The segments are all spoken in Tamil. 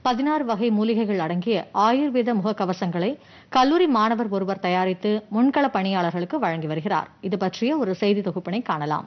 பதினாறு வகை மூலிகைகள் அடங்கிய ஆயுர்வேத முகக்கவசங்களை கல்லூரி மாணவர் ஒருவர் தயாரித்து முன்கள பணியாளர்களுக்கு வழங்கி வருகிறார் இது பற்றிய ஒரு செய்தி தொகுப்பினை காணலாம்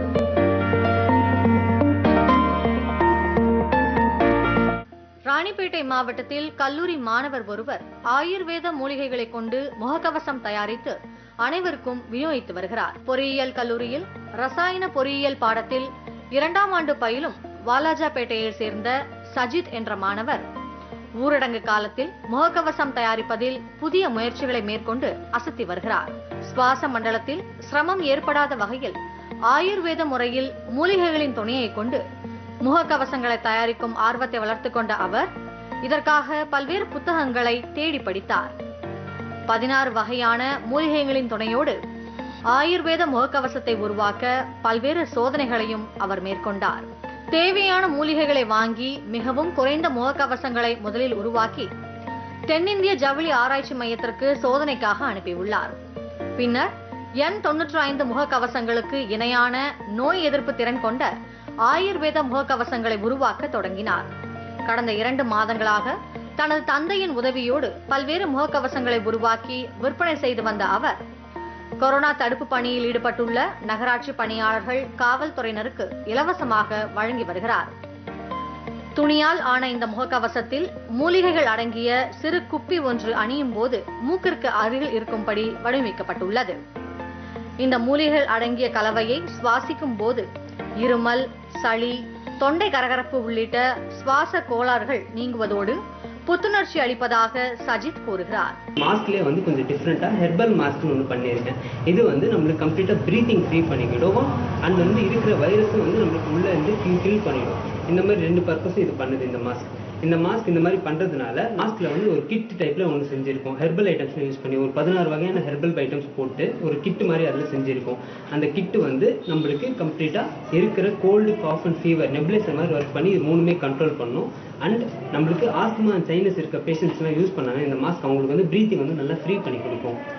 ராணிப்பேட்டை மாவட்டத்தில் கல்லூரி மாணவர் ஒருவர் ஆயுர்வேத மூலிகைகளை கொண்டு முகக்கவசம் தயாரித்து அனைவருக்கும் விநியோகித்து வருகிறார் பொறியியல் கல்லூரியில் ரசாயன பொறியியல் பாடத்தில் இரண்டாம் ஆண்டு பயிலும் வாலாஜாபேட்டையை சேர்ந்த சஜித் என்ற மாணவர் ஊரடங்கு காலத்தில் முகக்கவசம் தயாரிப்பதில் புதிய முயற்சிகளை மேற்கொண்டு அசத்தி வருகிறார் சுவாச மண்டலத்தில் சிரமம் ஏற்படாத வகையில் ஆயுர்வேத முறையில் மூலிகைகளின் துணையை கொண்டு முகக்கவசங்களை தயாரிக்கும் ஆர்வத்தை வளர்த்துக் கொண்ட அவர் இதற்காக பல்வேறு புத்தகங்களை தேடி படித்தார் பதினாறு வகையான மூலிகைகளின் துணையோடு ஆயுர்வேத முகக்கவசத்தை உருவாக்க பல்வேறு சோதனைகளையும் அவர் மேற்கொண்டார் தேவையான மூலிகைகளை வாங்கி மிகவும் குறைந்த முகக்கவசங்களை முதலில் உருவாக்கி தென்னிந்திய ஜவுளி ஆராய்ச்சி மையத்திற்கு சோதனைக்காக அனுப்பியுள்ளார் பின்னர் என் தொன்னூற்றி ஐந்து முகக்கவசங்களுக்கு இணையான நோய் எதிர்ப்பு திறன் கொண்ட ஆயுர்வேத முகக்கவசங்களை உருவாக்க தொடங்கினார் கடந்த இரண்டு மாதங்களாக தனது தந்தையின் உதவியோடு பல்வேறு முகக்கவசங்களை உருவாக்கி விற்பனை செய்து வந்த அவர் கொரோனா தடுப்பு பணியில் ஈடுபட்டுள்ள நகராட்சி பணியாளர்கள் காவல்துறையினருக்கு இலவசமாக வழங்கி வருகிறார் துணியால் ஆன இந்த முகக்கவசத்தில் மூலிகைகள் அடங்கிய சிறு குப்பி ஒன்று அணியும் போது மூக்கிற்கு அருகில் இருக்கும்படி வடிவமைக்கப்பட்டுள்ளது இந்த மூலிகைகள் அடங்கிய கலவையை சுவாசிக்கும் போது இருமல் சளி தொண்டை கரகரப்பு உள்ளிட்ட சுவாச கோளாறுகள் நீங்குவதோடு புத்துணர்ச்சி அளிப்பதாக சஜித் கூறுகிறார் மாஸ்க்லேயே வந்து கொஞ்சம் டிஃப்ரெண்ட்டாக ஹெர்பல் மாஸ்க்னு ஒன்று பண்ணியிருக்கேன் இது வந்து நம்மளுக்கு கம்ப்ளீட்டாக ப்ரீத்திங் ஃப்ரீ பண்ணிக்கிடும் அண்ட் வந்து இருக்கிற வைரஸும் வந்து நம்மளுக்கு உள்ளே இருந்து கில் பண்ணிடும் இந்த மாதிரி ரெண்டு பர்பஸும் இது பண்ணுது இந்த மாஸ்க் இந்த மாஸ்க் இந்த மாதிரி பண்ணுறதுனால மாஸ்கில் வந்து ஒரு கிட் டைப்பில் ஒன்று செஞ்சுருக்கோம் ஹெர்பல் ஐட்டம்ஸ் யூஸ் பண்ணி ஒரு பதினாறு வகையான ஹெர்பல் ஐட்டம்ஸ் போட்டு ஒரு கிட்டு மாதிரி அதில் செஞ்சுருக்கோம் அந்த கிட்டு வந்து நம்மளுக்கு கம்ப்ளீட்டாக இருக்கிற cold cough and fever nebulizer மாதிரி ஒர்க் பண்ணி இது மூணுமே கண்ட்ரோல் பண்ணும் அண்ட் நம்மளுக்கு ஆஸ்துமா அண்ட் சைனஸ் இருக்க பேஷண்ட்ஸ்லாம் யூஸ் பண்ணாங்க இந்த மாஸ்க் அவங்களுக்கு வந்து ப்ரீத்திங் வந்து நல்லா ஃப்ரீ பண்ணி கொடுக்கும்